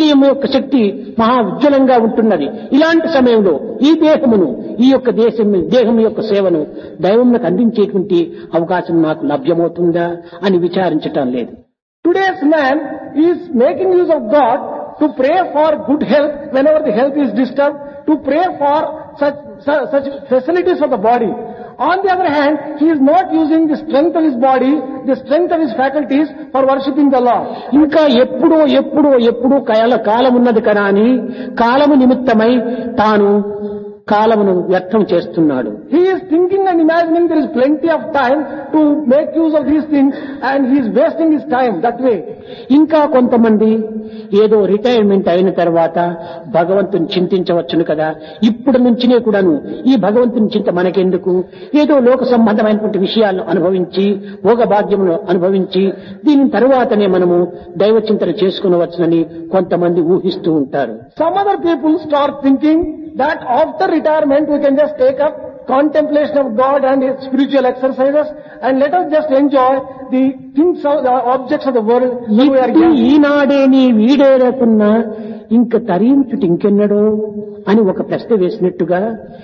ఇంద్రియం యొక్క శక్తి మహా ఉజ్వలంగా ఉంటున్నది ఇలాంటి సమయంలో ఈ దేహమును ఈ యొక్క దేశం దేహం యొక్క సేవను దైవంలకు అందించేటువంటి అవకాశం నాకు లభ్యమవుతుందా అని విచారించటం లేదు Today's man is making use of God to pray for good health whenever the health is disturbed, to pray for such, such, such facilities for the body. On the other hand, he is not using the strength of his body, the strength of his faculties for worshipping the Lord. ఇంకా ఎప్పుడో ఎప్పుడో ఎప్పుడో కాల కాలం ఉన్నది కదా అని కాలము నిమిత్తమై తాను కాలమును వ్యర్థం చేస్తున్నాడు He is thinking and imagining there is plenty of time to make use of these things and he is wasting his time that way. ఇంకా కొంతమంది ఏదో రిటైర్మెంట్ అయిన తర్వాత భగవంతుని చింతించవచ్చును కదా ఇప్పుడు నుంచినే కూడాను ఈ భగవంతుని చింత మనకెందుకు ఏదో లోక సంబంధమైనటువంటి విషయాలను అనుభవించి భోగ భాగ్యమును అనుభవించి దీని తరువాతనే మనము దైవ చింతన చేసుకునవచ్చునని కొంతమంది ఊహిస్తూ ఉంటారు Some other people start thinking that after retirement we can just take up contemplation of God and His spiritual exercises and let us just enjoy the things of the objects of the world when we are ఇట్టి young. ఈనాడే నీ వీడేరకున్నా ఇంక తరించుటి ఇంకెన్నడో అని ఒక ప్రశ్న వేసినట్టుగా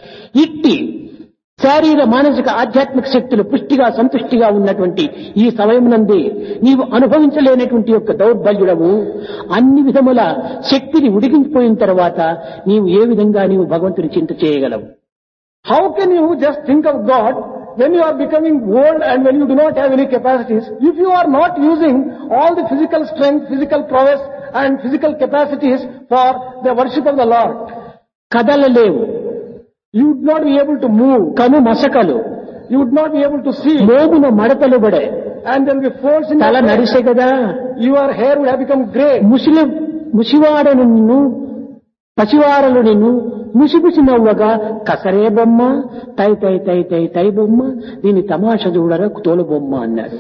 ఇట్టి శారీర మానసిక ఆధ్యాత్మిక శక్తులు పుష్టిగా సంతుష్టిగా ఉన్నటువంటి ఈ సమయమునందే నీవు అనుభవించలేనటువంటి యొక్క దౌర్బల్యుడవు అన్ని విధముల శక్తిని ఉడికించిపోయిన తర్వాత నీవు ఏ విధంగా నీవు భగవంతుని చింత చేయగలవు How can you just think of God when you are becoming old and when you do not have any capacities? If you are not using all the physical strength, physical prowess and physical capacities for the worship of the Lord, కదలలేవు you would not be able to move, కను మసకలు you would not be able to see, మోగున మడతలు పడే and there will be folds in తల your face. నరిసే కదా Your hair would have become grey. ముసిలి ముసివాడను నిన్ను పసివారలు నిన్ను ముసిముసి నవ్వగా కసరే బొమ్మ తై తై తై తై తై బొమ్మ దీని తమాష చూడరా తోలు బొమ్మ అన్నారు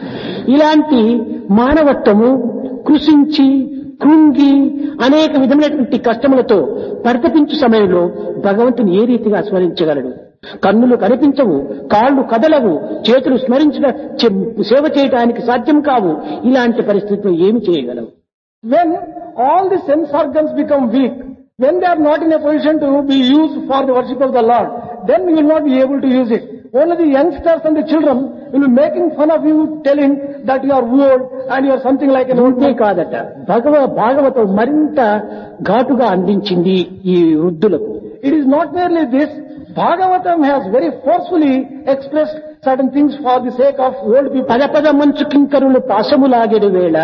ఇలాంటి మానవత్వము కృషించి కృంగి అనేక విధమైనటువంటి కష్టములతో పరితపించు సమయంలో భగవంతుని ఏ రీతిగా స్మరించగలడు కన్నులు కనిపించవు కాళ్ళు కదలవు చేతులు స్మరించిన చె- సేవ చేయడానికి సాధ్యం కావు ఇలాంటి పరిస్థితిలో ఏమి చేయగలవు When all the sense organs become weak, when they are not in a position to be used for the worship of the Lord, then you will not be able to use it. Only the youngsters and the children will be making fun of you, telling that you are old and you are something like an old అంతే man. కాదట భగవ భాగవతం మరింత ఘాటుగా అందించింది ఈ వృద్ధులకు It is not merely this. Bhagavatam has very forcefully expressed certain things for the sake of old people. పద పద మంచు కింకరులు పాశములాగెడు వేళ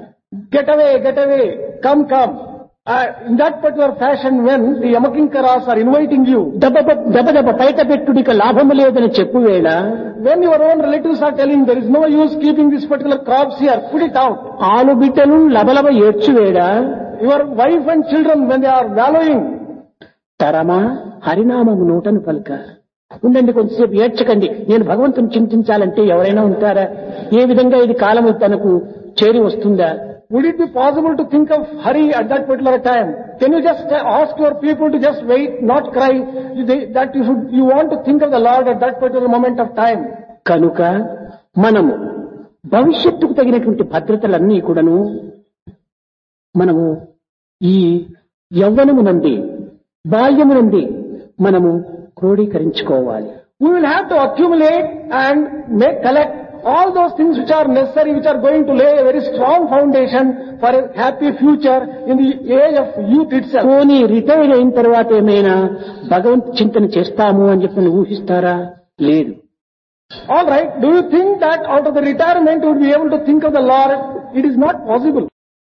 Get away, get away, come, come. Uh, in that particular fashion, when the Yamakinkaras are inviting you, దెబ్బ దెబ్బ దెబ్బ బయట పెట్టుడిక లాభము లేదని చెప్పు వేళ when your own relatives are telling there is no use keeping this particular crops here, put it out. ఆలు బిడ్డలు లబలబ ఏడ్చు వేళ Your wife and children, when they are wallowing, తరమా హరినామము నూటను పలుక ఉండండి కొంతసేపు ఏడ్చకండి నేను భగవంతుని చింతించాలంటే ఎవరైనా ఉంటారా ఏ విధంగా ఇది కాలము తనకు చేరి వస్తుందా would it be possible to think of hurry at that particular time? Can you just uh, ask your people to just wait, not cry, They- that you should, you want to think of the Lord at that particular moment of time? కనుక మనము భవిష్యత్తుకు తగినటువంటి భద్రతలన్నీ కూడాను మనము ఈ యవ్వనమునంది బాల్యమునంది మనము క్రోడీకరించుకోవాలి We will have to accumulate and make, collect all those things which are necessary, which are going to lay a very strong foundation for a happy future in the age of youth itself. పోనీ retire అయిన తర్వాత ఏమైనా భగవంతు చింతన చేస్తాము అని చెప్పి ఊహిస్తారా లేదు All right. Do you think that out of the retirement you would be able to think of the Lord? It is not possible.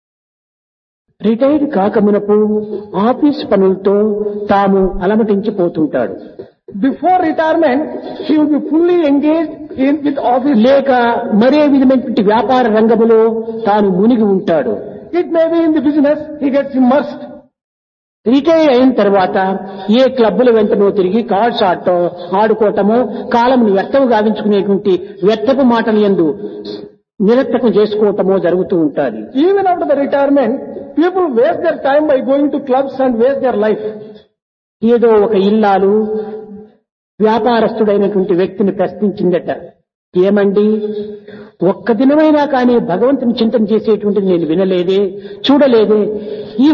Retired కాకమునపు ఆఫీస్ పనులతో తాము అలమటించిపోతుంటాడు Before retirement, he will be fully engaged in with office. లేక మరే విధమైనటువంటి వ్యాపార రంగములో తాను మునిగి ఉంటాడు It may be in the business, he gets immersed. Retire అయిన తర్వాత ఏ క్లబ్బుల వెంటనో తిరిగి కార్డ్స్ ఆడటం ఆడుకోవటమో కాలంను వ్యర్థం గావించుకునేటువంటి వ్యర్థపు మాటలు ఎందు నిరర్థకం చేసుకోవటమో జరుగుతూ ఉంటాది Even after the retirement, people waste their time by going to clubs and waste their life. ఏదో ఒక ఇల్లాలు వ్యాపారస్తుడైనటువంటి వ్యక్తిని ప్రశ్నించిందట ఏమండి ఒక్క దినమైనా కానీ భగవంతుని చింతన చేసేటువంటిది నేను వినలేదే చూడలేదే ఈ